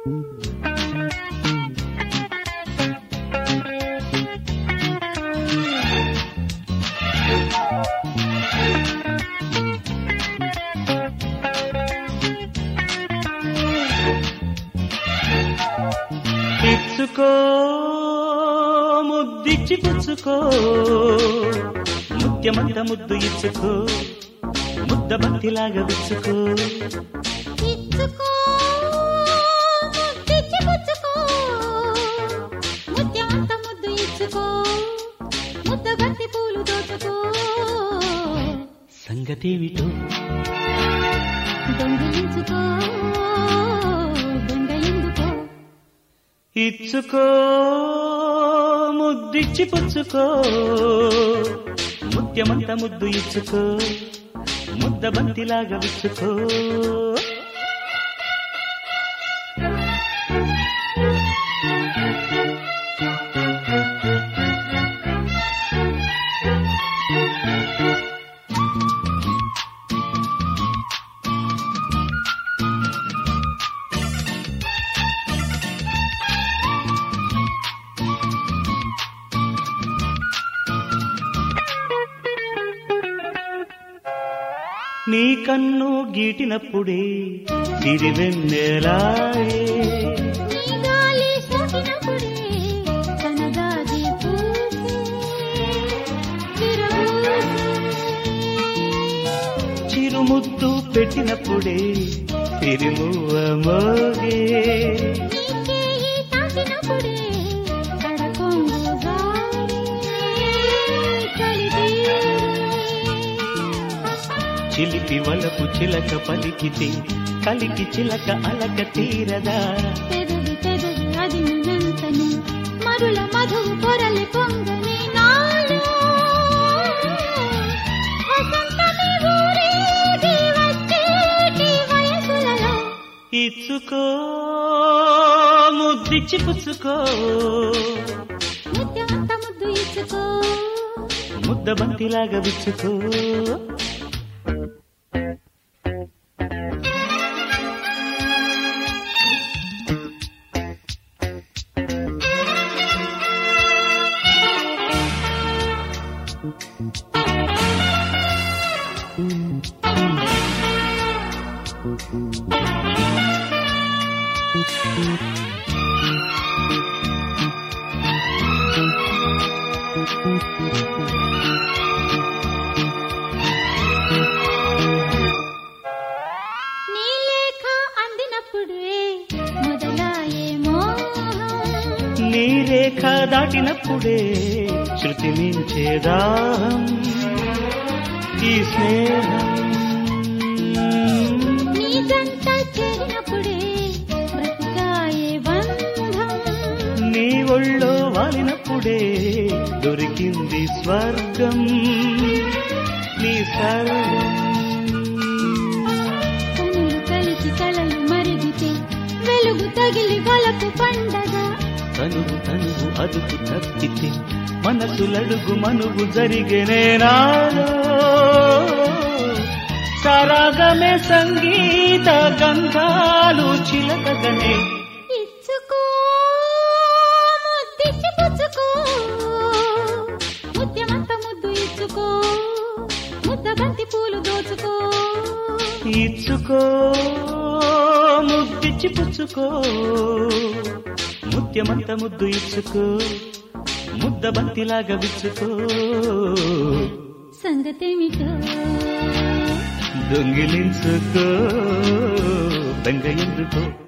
ఇచ్చుకో ముద్దిచ్చి పుచ్చుకో ముత్యమంత ముద్దు ఇచ్చుకో ముద్ద బంతిలాగా విచ్చుకో ఇచ్చుకో ముద్దిచ్చి పుచ్చుకో ముత్యమంత ముద్దు ఇచ్చుకో ముద్ద బంతి పూలు దోచుకో సంగతేమిటో దొంగిలించుకో దొంగ ఎందుకో ఇచ్చుకో ముద్దిచ్చి పుచ్చుకో ముత్యమంత ముద్దు ఇచ్చుకో ముద్ద బంతిలాగా విచ్చుకో నీ కన్ను గీటినప్పుడే సిరివెన్నెలాయే నీ గాలి సోకినప్పుడే కనగాది పూసే చిరుబూసే. చిరుముద్దు పెట్టినప్పుడే తిరుమువ మోగే నీ చేయి తాకినప్పుడే కడకొంగు జారే చలితీరే. చిలిపి వలపు చిలక పలికితే కలికి చిలక అలక తీరదా పెదవి పెదవి అది నినంతని మరుల మధువు పొరలి పొంగని నాలో వసంతమి ఊరేగి వచ్చేటి వయసులలో ఇచ్చుకో ముద్దిచ్చి పుచ్చుకో ముత్యమంత ముద్దు ఇచ్చుకో ముద్ద బంతిలాగా విచ్చుకో నీ లేఖ అందినప్పుడే మొదలాయే మోహం నీ రేఖ దాటినప్పుడే శృతి మించేదాహం ఈ స్నేహం నీ జంట చేరినప్పుడే బ్రతుకాయే బంధం నీ ఒళ్ళో వాలినప్పుడే దొరికింది స్వర్గం నీ సర్వం కనులు కలిసి కలలు మరిగితే వెలుగు తగిలి వలకు పండగ తనువు తనువు అదుపు తప్పితే మనసులడుగు మనువు జరిగేనేనాలో సరాగమే సంగీత గంధాలు చిలకగనే ఇచ్చుకో ముద్దిచ్చి పుచ్చుకో ముత్యమంత ముద్దు ఇచ్చుకో ముద్ద బంతి పూలు దోచుకో ఇచ్చుకో ముద్దిచ్చి పుచ్చుకో ముత్యమంత ముద్దు ఇచ్చుకో ముద్ద బంతిలాగా విచ్చుకో సంగతేమిటో దొంగిలించుకో బెంగ ఎందుకో